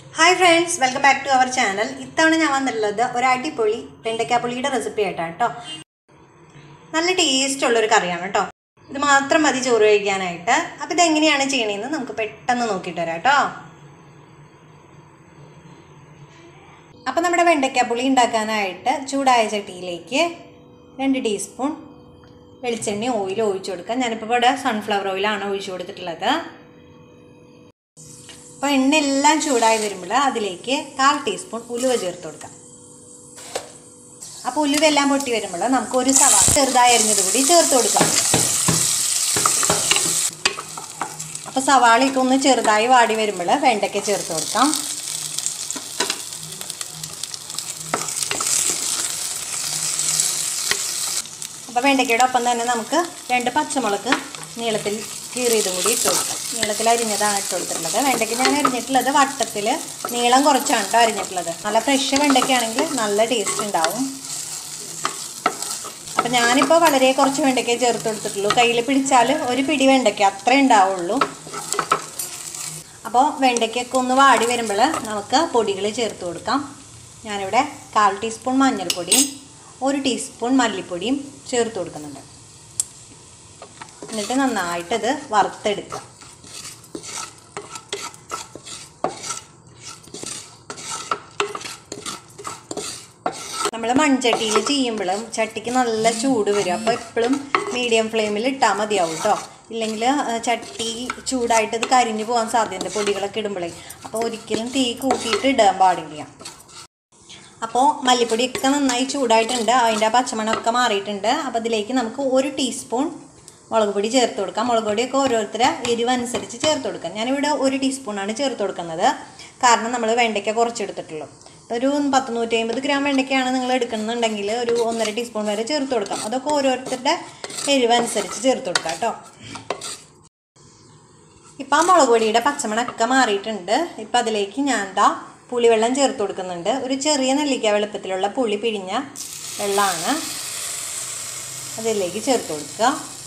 hi friends welcome back to our channel ഇത്തവണ ഞാൻ വന്നിട്ടുള്ളത് ഒരു അടിപൊളി വെണ്ടയ്ക്കാപ്പുളിയുടെ റെസിപ്പി ആയിട്ടാണ് കേട്ടോ നല്ല ടേസ്റ്റ് ഉള്ളൊരു കറിയാണ് കേട്ടോ ഇത് മാത്രം മതി ചോറ് കഴിക്കാനായിട്ട് അപ്പോൾ ഇതെങ്ങനെയാണ് ചെയ്യണതെന്ന് നമുക്ക് പെട്ടെന്ന് നോക്കിയിട്ട് വരാം കേട്ടോ അപ്പോൾ നമ്മുടെ വെണ്ടയ്ക്കാപ്പുളി ഉണ്ടാക്കാനായിട്ട് ചൂടായ ചട്ടിയിലേക്ക് രണ്ട് ടീസ്പൂൺ വെളിച്ചെണ്ണ ഓയിൽ ഒഴിച്ചു കൊടുക്കാം ഞാനിപ്പോൾ ഇവിടെ സൺഫ്ലവർ ഓയിലാണ് ഒഴിച്ചു കൊടുത്തിട്ടുള്ളത് അപ്പോൾ എണ്ണ എല്ലാം ചൂടായി വരുമ്പോൾ അതിലേക്ക് കാൽ ടീസ്പൂൺ ഉലുവ ചേർത്ത് കൊടുക്കാം അപ്പോൾ ഉലുവ എല്ലാം പൊട്ടി വരുമ്പോൾ നമുക്ക് ഒരു സവാള ചെറുതായി അരിഞ്ഞത് കൂടി ചേർത്ത് കൊടുക്കാം അപ്പോൾ സവാളയൊക്കെ ഒന്ന് ചെറുതായി വാടി വരുമ്പോൾ വെണ്ടയ്ക്ക ചേർത്ത് കൊടുക്കാം അപ്പോൾ വെണ്ടയ്ക്കയുടെ ഒപ്പം തന്നെ നമുക്ക് രണ്ട് പച്ചമുളക് നീളത്തിൽ കീറിയതും കൂടി ഇട്ട് കൊടുക്കാം നീളത്തിൽ അരിഞ്ഞതാണ് ഇട്ട് കൊടുത്തിട്ടുള്ളത് വെണ്ടയ്ക്ക് ഞാൻ അരിഞ്ഞിട്ടുള്ളത് വട്ടത്തിൽ നീളം കുറച്ചാണ് കേട്ടോ അരിഞ്ഞിട്ടുള്ളത് നല്ല ഫ്രഷ് വെണ്ടയ്ക്കാണെങ്കിൽ നല്ല ടേസ്റ്റ് ഉണ്ടാവും അപ്പം ഞാനിപ്പോൾ വളരെ കുറച്ച് വെണ്ടയ്ക്ക ചേർത്ത് കൊടുത്തിട്ടുള്ളൂ കയ്യിൽ പിടിച്ചാൽ ഒരു പിടി വെണ്ടയ്ക്ക അത്രേ ഉണ്ടാവുള്ളൂ അപ്പോൾ വെണ്ടയ്ക്കൊക്കെ ഒന്ന് വാടി വരുമ്പോൾ നമുക്ക് പൊടികൾ ചേർത്ത് കൊടുക്കാം ഞാനിവിടെ കാൽ ടീസ്പൂൺ മഞ്ഞൾപ്പൊടിയും ഒരു ടീസ്പൂൺ മല്ലിപ്പൊടിയും ചേർത്ത് കൊടുക്കുന്നുണ്ട് എന്നിട്ട് നന്നായിട്ടത് വറുത്തെടുക്കുക നമ്മൾ മൺചട്ടിയിൽ ചെയ്യുമ്പോഴും ചട്ടിക്ക് നല്ല ചൂട് വരും അപ്പോൾ എപ്പോഴും മീഡിയം ഫ്ലെയിമിൽ ഇട്ടാൽ മതിയാവും കേട്ടോ ഇല്ലെങ്കിൽ ചട്ടി ചൂടായിട്ട് ഇത് കരിഞ്ഞു പോകാൻ സാധ്യതയുണ്ട് പൊടികളൊക്കെ ഇടുമ്പോഴേ അപ്പോൾ ഒരിക്കലും തീ കൂട്ടിയിട്ട് ഇടാൻ പാടില്ല അപ്പോൾ മല്ലിപ്പൊടിയൊക്കെ നന്നായി ചൂടായിട്ടുണ്ട് അതിൻ്റെ ആ പച്ചമണമൊക്കെ മാറിയിട്ടുണ്ട് അപ്പോൾ അതിലേക്ക് നമുക്ക് ഒരു ടീസ്പൂൺ മുളക് പൊടി ചേർത്ത് കൊടുക്കാം മുളക് പൊടിയൊക്കെ ഓരോരുത്തരെ എരിവ് അനുസരിച്ച് ചേർത്ത് കൊടുക്കാം ഞാനിവിടെ ഒരു ടീസ്പൂണാണ് ചേർത്ത് കൊടുക്കുന്നത് കാരണം നമ്മൾ വെണ്ടയ്ക്ക കുറച്ചെടുത്തിട്ടുള്ളൂ ഒരു പത്ത് നൂറ്റി അമ്പത് ഗ്രാം വെണ്ടയ്ക്കയാണ് നിങ്ങൾ എടുക്കുന്നുണ്ടെങ്കിൽ ഒരു ഒന്നര ടീസ്പൂൺ വരെ ചേർത്ത് കൊടുക്കാം അതൊക്കെ ഓരോരുത്തരുടെ എരിവ് അനുസരിച്ച് ചേർത്ത് കൊടുക്കാം കേട്ടോ ഇപ്പം ആ മുളക് പൊടിയുടെ പച്ചമണമൊക്കെ മാറിയിട്ടുണ്ട് ഇപ്പം അതിലേക്ക് ഞാൻ എന്താ പുളിവെള്ളം ചേർത്ത് കൊടുക്കുന്നുണ്ട് ഒരു ചെറിയ നെല്ലിക്ക വെളുപ്പത്തിലുള്ള പുളി പിഴിഞ്ഞ വെള്ളമാണ് അതിലേക്ക് ചേർത്ത് കൊടുക്കുക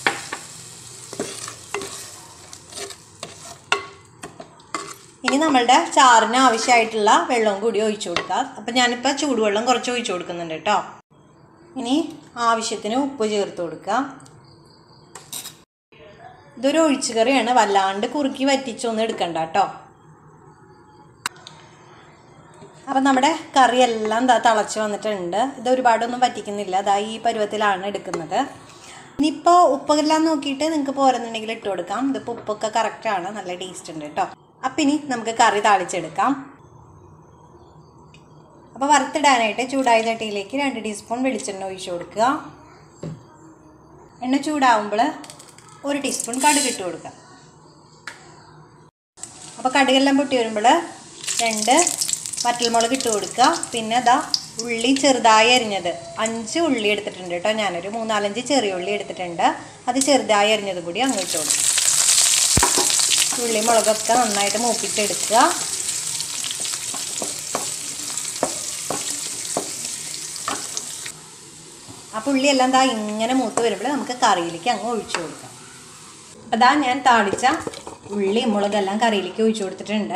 ഇനി നമ്മളുടെ ചാറിന് ആവശ്യമായിട്ടുള്ള വെള്ളവും കൂടി ഒഴിച്ചു കൊടുക്കുക അപ്പം ഞാനിപ്പോൾ ചൂടുവെള്ളം കുറച്ച് ഒഴിച്ചു കൊടുക്കുന്നുണ്ട് കേട്ടോ ഇനി ആവശ്യത്തിന് ഉപ്പ് ചേർത്ത് കൊടുക്കുക ഇതൊരു ഒഴിച്ചു കറിയാണ് വല്ലാണ്ട് കുറുക്കി വറ്റിച്ചൊന്നും എടുക്കണ്ട കേട്ടോ അപ്പം നമ്മുടെ കറിയെല്ലാം ദാ തിളച്ച് വന്നിട്ടുണ്ട് ഇത് ഒരുപാടൊന്നും വറ്റിക്കുന്നില്ല അതാ ഈ പരുവത്തിലാണ് എടുക്കുന്നത് ഇനിയിപ്പോൾ ഉപ്പെല്ലാം നോക്കിയിട്ട് നിങ്ങൾക്ക് പോരുന്നുണ്ടെങ്കിൽ ഇട്ട് കൊടുക്കാം ഇതിപ്പോൾ ഉപ്പൊക്കെ കറക്റ്റാണ് നല്ല ടേസ്റ്റ് ഉണ്ട് കേട്ടോ അപ്പം ഇനി നമുക്ക് കറി താളിച്ചെടുക്കാം അപ്പോൾ വറുത്തിടാനായിട്ട് ചൂടായ ചട്ടിയിലേക്ക് രണ്ട് ടീസ്പൂൺ വെളിച്ചെണ്ണ ഒഴിച്ചു കൊടുക്കുക എണ്ണ ചൂടാവുമ്പോൾ ഒരു ടീസ്പൂൺ കടുക് ഇട്ട് കൊടുക്കുക അപ്പോൾ കടുകെല്ലാം പൊട്ടി വരുമ്പോൾ രണ്ട് വറ്റൽമുളക് ഇട്ട് കൊടുക്കുക പിന്നെ അതാ ഉള്ളി ചെറുതായി അരിഞ്ഞത് അഞ്ച് ഉള്ളി എടുത്തിട്ടുണ്ട് കേട്ടോ ഞാനൊരു മൂന്നാലഞ്ച് ചെറിയ ഉള്ളി എടുത്തിട്ടുണ്ട് അത് ചെറുതായി അരിഞ്ഞത് കൂടി അങ്ങ് ഇട്ട് കൊടുക്കും ഉള്ളി മുളകൊക്കെ നന്നായിട്ട് മൂപ്പിച്ചെടുക്കുക ആ പുള്ളിയെല്ലാം ദാ ഇങ്ങനെ മൂത്ത് വരുമ്പോൾ നമുക്ക് കറിയിലേക്ക് അങ്ങ് ഒഴിച്ചു കൊടുക്കാം അപ്പോൾ ദാ ഞാൻ താളിച്ച ഉള്ളി മുളകെല്ലാം കറിയിലേക്ക് ഒഴിച്ചു കൊടുത്തിട്ടുണ്ട്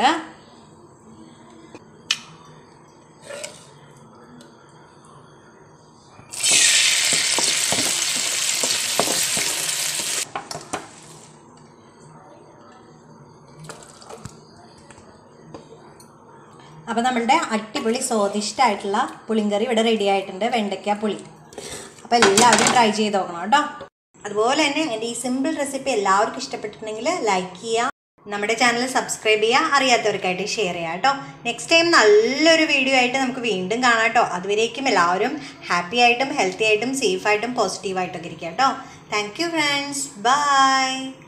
അപ്പോൾ നമ്മളുടെ അടിപൊളി സ്വാദിഷ്ടമായിട്ടുള്ള പുളിങ്കറി ഇവിടെ റെഡി ആയിട്ടുണ്ട് വെണ്ടയ്ക്ക പുളി അപ്പോൾ എല്ലാവരും ട്രൈ ചെയ്ത് നോക്കണം കേട്ടോ അതുപോലെ തന്നെ എൻ്റെ ഈ സിമ്പിൾ റെസിപ്പി എല്ലാവർക്കും ഇഷ്ടപ്പെട്ടിട്ടുണ്ടെങ്കിൽ ലൈക്ക് ചെയ്യുക നമ്മുടെ ചാനൽ സബ്സ്ക്രൈബ് ചെയ്യുക അറിയാത്തവർക്കായിട്ട് ഷെയർ ചെയ്യുക കേട്ടോ നെക്സ്റ്റ് ടൈം നല്ലൊരു വീഡിയോ ആയിട്ട് നമുക്ക് വീണ്ടും കാണാം കേട്ടോ അതുവരേക്കും എല്ലാവരും ഹാപ്പി ആയിട്ടും ഹെൽത്തി ആയിട്ടും സേഫ് ആയിട്ടും പോസിറ്റീവായിട്ടൊക്കെ ഇരിക്കുക കേട്ടോ താങ്ക് യു ഫ്രണ്ട്സ് ബൈ